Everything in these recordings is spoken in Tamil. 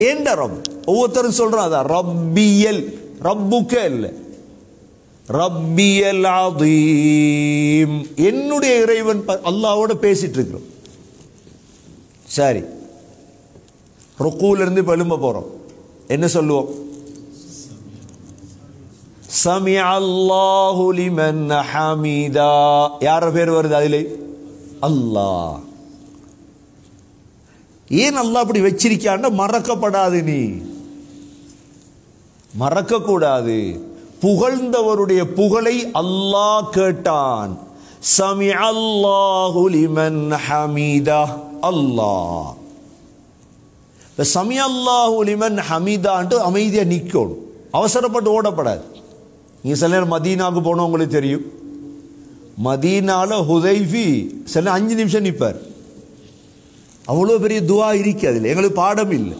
ஏண்ட ரப் ஒவ்வொருத்தரும் சொல்றான் அதான் ரப்பியல் ரப்புக்க இல்லை ரப்பியல் அதீம் என்னுடைய இறைவன் ப- அல்லாஹ்வோட பேசிட்டு இருக்கிறோம் சரி ருக்கூல இருந்து இப்ப எழும்ப போறோம் என்ன சொல்லுவோம் சமி அல்லாஹு லிமன் ஹமீதா யார பேர் வருது அதிலே அல்லாஹ் ஏன் அல்லாஹ் அப்படி வச்சிருக்கான்னா மறக்கப்படாது நீ மறக்க கூடாது புகழ்ந்தவருடைய புகழை அல்லாஹ் கேட்டான் சமி அல்லாஹு லிமன் ஹமீதா அல்லாஹ் இப்ப சமி அல்லாஹு லிமன் ஹமீதான்ட்டு அமைதியா நிக்கணும் அவசரப்பட்டு ஓடப்படாது நீங்க சில நேரம் மதீனாவுக்கு போனவங்களுக்கு தெரியும் மதீனால ஹுதைஃபி சில நேரம் அஞ்சு நிமிஷம் நிப்பார் அவ்வளோ பெரிய துவா இருக்கு அதில் எங்களுக்கு பாடம் இல்லை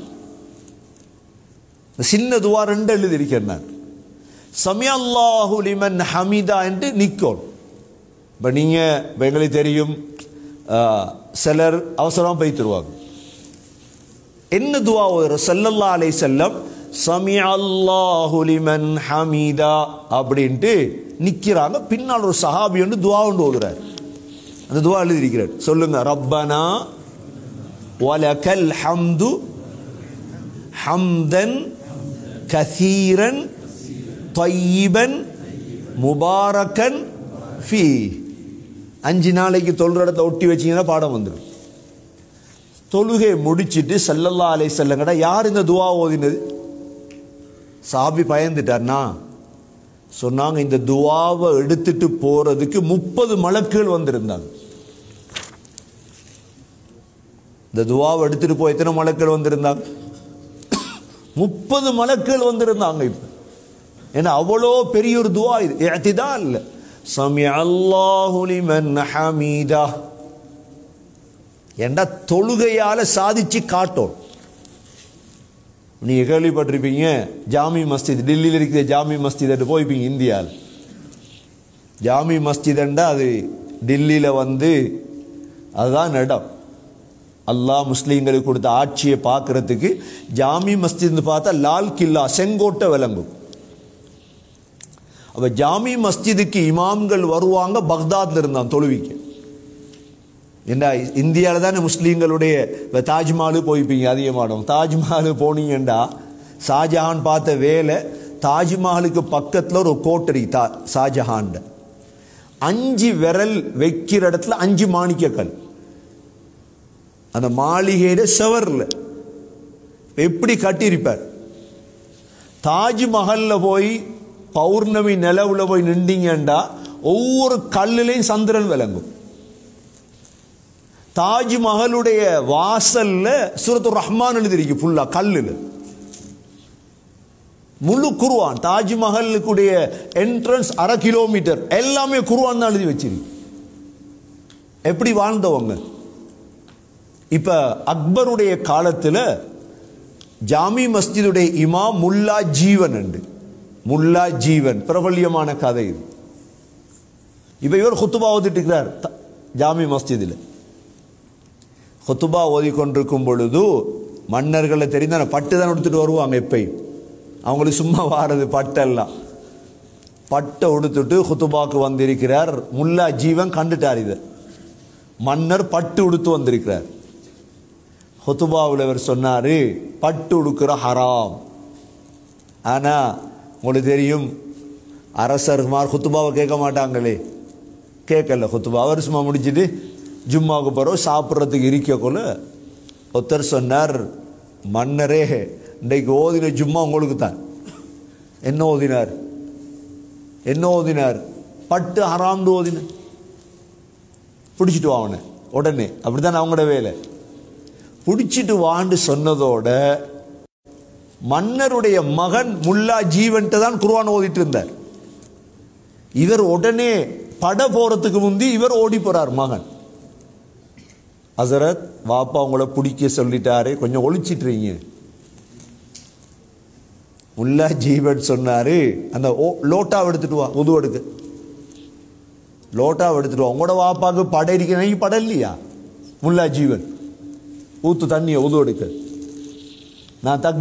சின்ன துவா ரெண்டு எழுதி இருக்கேன் நான் சமி அல்லாஹு லிமன் ஹமீதா என்று நிற்கும் இப்போ நீங்கள் இப்போ எங்களுக்கு தெரியும் ஆ, சிலர் அவசரமாக போய் தருவாங்க என்ன துவா வரும் சல்லல்லா அலை செல்லம் சமி அல்லாஹு லிமன் ஹமீதா அப்படின்ட்டு நிற்கிறாங்க பின்னால் ஒரு சஹாபி வந்து துவா ஒன்று ஓதுறார் அந்த துவா எழுதியிருக்கிறார் சொல்லுங்க ரப்பனா வலகல் ஹம்து ஹம்தன் கசீரன் தொய்யிபன் முபாரக்கன் ஃபீ அஞ்சு நாளைக்கு தொழுற இடத்துல ஒட்டி வச்சீங்கன்னா பாடம் வந்துடும் தொழுகை முடிச்சிட்டு சல்லல்லா அலை செல்லங்கடா யார் இந்த துவா ஓதினது சாபி பயந்துட்டார்னா சொன்னாங்க இந்த துவாவை எடுத்துட்டு போறதுக்கு முப்பது மலக்குகள் வந்திருந்தாங்க இந்த துவாவை எடுத்துட்டு போய் எத்தனை மலக்கள் வந்திருந்தாங்க முப்பது மலக்கள் வந்திருந்தாங்க இப்ப ஏன்னா அவ்வளோ பெரிய ஒரு துவா இது ஏத்திதா இல்ல சமி அல்லாஹு லிமன் ஹமீதா ஏண்டா தொழுகையால சாதிச்சு காட்டும் நீங்க கேள்விப்பட்டிருப்பீங்க ஜாமி மஸ்ஜித் டெல்லியில் இருக்கிற ஜாமி மஸ்ஜித் போய்ப்பீங்க இந்தியாவில் ஜாமி மஸ்ஜிதண்டா அது டெல்லியில் வந்து அதுதான் இடம் அல்லாஹ் முஸ்லீம்களுக்கு கொடுத்த ஆட்சியை பார்க்கறதுக்கு ஜாமி மஸ்ஜித்னு பார்த்தா லால் கில்லா செங்கோட்டை விளங்கும் அப்ப ஜாமி மஸ்ஜிதுக்கு இமாம்கள் வருவாங்க பக்தாத்ல இருந்தான் தொழுவிக்க ஏண்டா இந்தியாவில் தானே முஸ்லீம்களுடைய இப்ப தாஜ்மஹாலு போய்ப்பீங்க அதிகமானோம் தாஜ்மஹால் போனீங்கண்டா ஷாஜஹான் பார்த்த வேலை தாஜ்மஹாலுக்கு பக்கத்தில் ஒரு கோட்டரி தா ஷாஜஹான் அஞ்சு விரல் வைக்கிற இடத்துல அஞ்சு மாணிக்கக்கல் அந்த மாளிகையில செவர்ல எப்படி கட்டியிருப்பார் தாஜ்மஹல்ல போய் பௌர்ணமி நிலவுல போய் நின்றீங்கண்டா ஒவ்வொரு கல்லுலையும் சந்திரன் விளங்கும் தாஜ்மஹலுடைய வாசல்ல சூரத்து ரஹ்மான் எழுதிருக்கு ஃபுல்லா கல்லுல முழு குருவான் தாஜ்மஹலுக்குடைய என்ட்ரன்ஸ் அரை கிலோமீட்டர் எல்லாமே குருவான் தான் எழுதி வச்சிருக்கு எப்படி வாழ்ந்தவங்க இப்ப அக்பருடைய காலத்துல ஜாமி மஸ்ஜிதுடைய இமாம் முல்லா ஜீவன் உண்டு முல்லா ஜீவன் பிரபல்யமான கதை இது இப்ப இவர் குத்துபா ஓதிட்டு இருக்கிறார் த- ஜாமி மஸ்ஜிதில் குத்துபா ஓதி கொண்டிருக்கும் பொழுது மன்னர்களை தெரிந்த பட்டு தான் எடுத்துட்டு வருவாங்க எப்பயும் அவங்களுக்கு சும்மா வாரது பட்டெல்லாம் பட்டை உடுத்துட்டு குத்துபாக்கு வந்திருக்கிறார் முல்லா ஜீவன் கண்டுட்டார் இதை மன்னர் பட்டு உடுத்து வந்திருக்கிறார் ஹுத்துபாவில் இவர் சொன்னாரு பட்டு உடுக்கிற ஹராம் ஆனா உங்களுக்கு தெரியும் அரசர்மார் ஹுத்துபாவை கேட்க மாட்டாங்களே கேட்கல ஹுத்துபா அவர் சும்மா முடிச்சிட்டு ஜும்மாவுக்கு போகிறோம் சாப்பிட்றதுக்கு இருக்கக்குள்ள ஒருத்தர் சொன்னார் மன்னரே இன்றைக்கு ஓதின ஜும்மா உங்களுக்கு தான் என்ன ஓதினார் என்ன ஓதினார் பட்டு ஹராம்னு ஓதினார் பிடிச்சிட்டு வா அவனை உடனே அப்படித்தான் அவங்களோட வேலை பிடிச்சிட்டு வான்னு சொன்னதோட மன்னருடைய மகன் முல்லா ஜீவன்ட்டு தான் குர்ஆன் ஓதிட்டு இருந்தார் இவர் உடனே பட போறதுக்கு முந்தி இவர் ஓடி போறார் மகன் ஹசரத் வாப்பா உங்களை பிடிக்க சொல்லிட்டாரு கொஞ்சம் ஒழிச்சிட்டுறீங்க முல்லா ஜீவன் சொன்னாரு அந்த ஓ- லோட்டாவை எடுத்துட்டு வா உது எடுக்க லோட்டாவை எடுத்துட்டு வா உங்களோட வாப்பாக்கு படை இருக்கிற படம் இல்லையா முல்லா ஜீவன் ஊத்து தண்ணியை உது எடுக்க நான் தக்